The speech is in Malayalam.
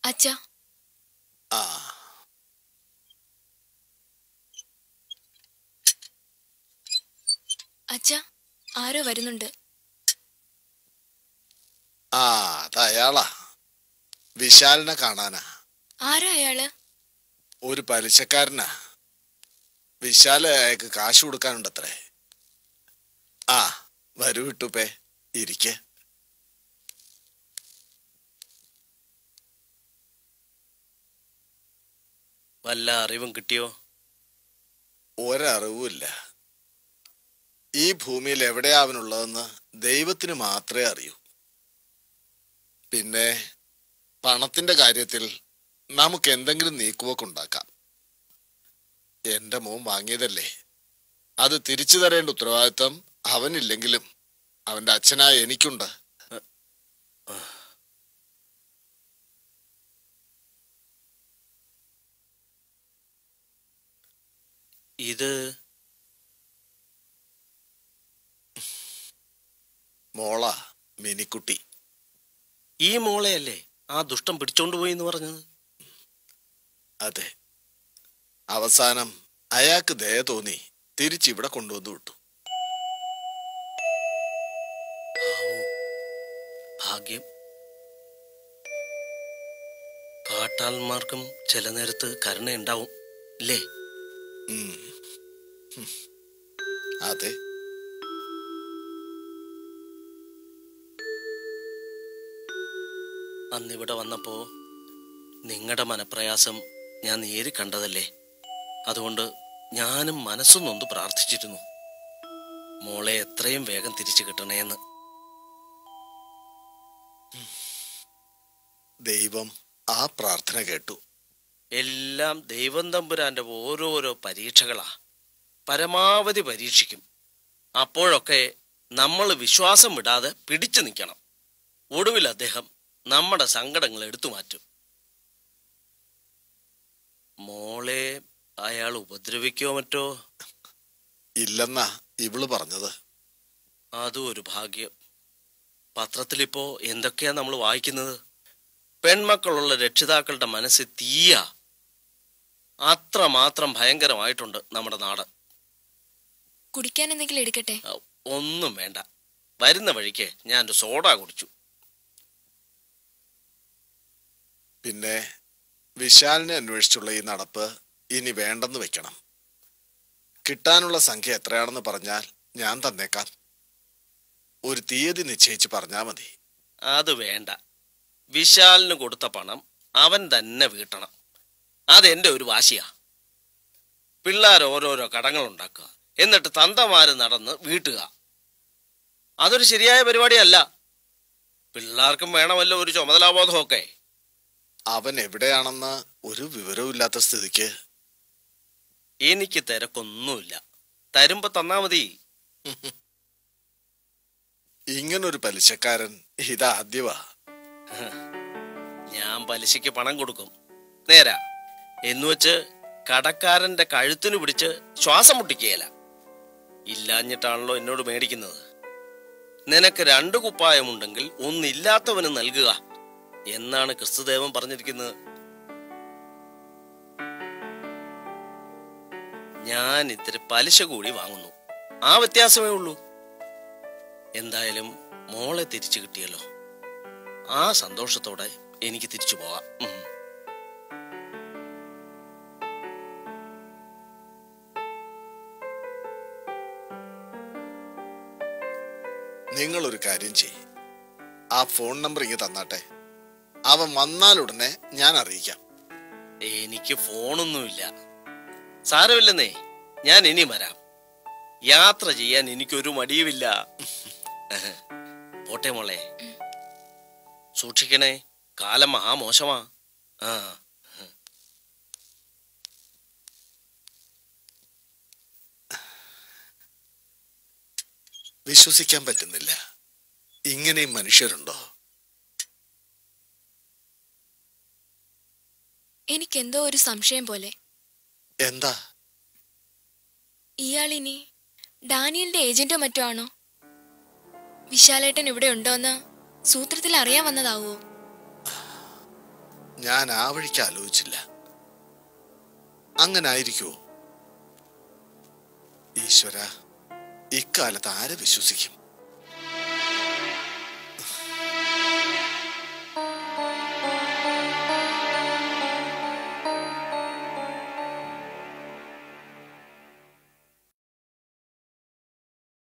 അച്ഛാ ആ അച്ഛാ ആരോ വരുന്നുണ്ട് ആ അത് അയാളാ വിശാലിനെ കാണാനാ ആരാ അയാള് ഒരു പലിശക്കാരനാ വിശാല് അയാൾക്ക് കാശ് കൊടുക്കാനുണ്ടത്രേ ആ വരൂ വിട്ടുപ്പേ ഇരിക്കെ വല്ല അറിവും കിട്ടിയോ ഒരറിവുമില്ല ഈ ഭൂമിയിൽ എവിടെയാ അവനുള്ളതെന്ന് ദൈവത്തിന് മാത്രമേ അറിയൂ പിന്നെ പണത്തിന്റെ കാര്യത്തിൽ നമുക്ക് എന്തെങ്കിലും നീക്കുവൊക്കെ ഉണ്ടാക്കാം എന്റെ മോൻ വാങ്ങിയതല്ലേ അത് തിരിച്ചു തരേണ്ട ഉത്തരവാദിത്തം അവനില്ലെങ്കിലും അവന്റെ അച്ഛനായ എനിക്കുണ്ട് ഇത് മോള മിനിക്കുട്ടി ഈ മോളെയല്ലേ ആ ദുഷ്ടം പിടിച്ചോണ്ട് പോയി എന്ന് പറഞ്ഞത് അതെ അവസാനം അയാൾക്ക് ദയ തോന്നി തിരിച്ചിവിടെ കൊണ്ടുവന്നു വിട്ടു ആവൂ. ഭാഗ്യം കാട്ടാൽമാർക്കും ചില നേരത്ത് കരുണയുണ്ടാവും ഇല്ലേ ഉം. ഹും. അതെ അന്നിവിടെ വന്നപ്പോ നിങ്ങളുടെ മനപ്രയാസം ഞാൻ നേരി കണ്ടതല്ലേ അതുകൊണ്ട് ഞാനും മനസ്സും നൊന്ന് പ്രാർത്ഥിച്ചിരുന്നു മോളെ എത്രയും വേഗം തിരിച്ചു കിട്ടണേന്ന് ദൈവം ആ പ്രാർത്ഥന കേട്ടു എല്ലാം ദൈവം തമ്പുരാന്റെ ഓരോരോ പരീക്ഷകളാ പരമാവധി പരീക്ഷിക്കും അപ്പോഴൊക്കെ നമ്മൾ വിശ്വാസം വിടാതെ പിടിച്ചു നിൽക്കണം ഒടുവിൽ അദ്ദേഹം നമ്മുടെ സങ്കടങ്ങൾ എടുത്തു മാറ്റും മോളെ അയാൾ ഉപദ്രവിക്കോ മറ്റോ ഇല്ലെന്നാ ഇവള് പറഞ്ഞത് അതും ഒരു ഭാഗ്യം പത്രത്തിലിപ്പോ എന്തൊക്കെയാ നമ്മൾ വായിക്കുന്നത് പെൺമക്കളുള്ള രക്ഷിതാക്കളുടെ മനസ്സ് തീയ അത്രമാത്രം ഭയങ്കരമായിട്ടുണ്ട് നമ്മുടെ നാട് കുടിക്കാൻ എന്തെങ്കിലും എടുക്കട്ടെ അഹ് ഒന്നും വേണ്ട വരുന്ന വഴിക്ക് ഞാൻ ഒരു സോഡ കുടിച്ചു പിന്നെ വിശാലിനെ അന്വേഷിച്ചുള്ള ഈ നടപ്പ് ഇനി വേണ്ടെന്ന് വെക്കണം കിട്ടാനുള്ള സംഖ്യ എത്രയാണെന്ന് പറഞ്ഞാൽ ഞാൻ തന്നേക്കാം ഒരു തീയതി നിശ്ചയിച്ച് പറഞ്ഞാ മതി അത് വേണ്ട വിശാലിന് കൊടുത്ത പണം അവൻ തന്നെ വീട്ടണം അതെന്റെ ഒരു വാശിയാ പിള്ളേർ ഓരോരോ കടങ്ങൾ ഉണ്ടാക്കുക എന്നിട്ട് തന്തമാര് നടന്ന് വീട്ടുക അതൊരു ശരിയായ പരിപാടിയല്ല പിള്ളേർക്കും വേണമല്ലോ ഒരു ചുമതലാബോധമൊക്കെ അവൻ എവിടെയാണെന്ന് ഒരു വിവരവും ഇല്ലാത്ത സ്ഥിതിക്ക് എനിക്ക് തിരക്കൊന്നുമില്ല തരുമ്പോ തന്നാ മതി ഇങ്ങനൊരു പലിശക്കാരൻ ഇതാദ്യവാ ഞാൻ പലിശയ്ക്ക് പണം കൊടുക്കും നേരാ എന്നുവെച്ച് കടക്കാരന്റെ കഴുത്തിന് പിടിച്ച് ശ്വാസം മുട്ടിക്കുകയില്ല ഇല്ലാഞ്ഞിട്ടാണല്ലോ എന്നോട് മേടിക്കുന്നത് നിനക്ക് രണ്ട് കുപ്പായമുണ്ടെങ്കിൽ ഒന്നില്ലാത്തവന് നൽകുക എന്നാണ് ക്രിസ്തുദേവൻ പറഞ്ഞിരിക്കുന്നത് ഞാൻ ഇത്തിരി പലിശ കൂടി വാങ്ങുന്നു ആ വ്യത്യാസമേ ഉള്ളൂ എന്തായാലും മോളെ തിരിച്ചു കിട്ടിയല്ലോ ആ സന്തോഷത്തോടെ എനിക്ക് തിരിച്ചു പോകാം ഉം. നിങ്ങളൊരു കാര്യം ചെയ്യ് ആ ഫോൺ നമ്പർ ഇങ്ങ് തന്നാട്ടെ അവൻ വന്നാലുടനെ ഞാൻ അറിയിക്കാം എനിക്ക് ഫോണൊന്നുമില്ല സാരമില്ലെന്നേ ഞാൻ ഇനി വരാം യാത്ര ചെയ്യാൻ എനിക്കൊരു മടിയുമില്ല പോട്ടെ മോളെ സൂക്ഷിക്കണേ കാലം മഹാമോശമാ ആ വിശ്വസിക്കാൻ പറ്റുന്നില്ല ഇങ്ങനെയും മനുഷ്യരുണ്ടോ എനിക്കെന്തോ ഒരു സംശയം പോലെ എന്താ ഇയാളിനി ഡാനിയലിന്റെ ഏജന്റോ മറ്റോ ആണോ വിശാലേട്ടൻ ഇവിടെ ഉണ്ടോന്ന് സൂത്രത്തിൽ അറിയാൻ വന്നതാവോ ഞാൻ ആ വഴിക്ക് ആലോചിച്ചില്ല അങ്ങനെ ആയിരിക്കുമോ ഈശ്വര ഇക്കാലത്ത് ആരെ വിശ്വസിക്കും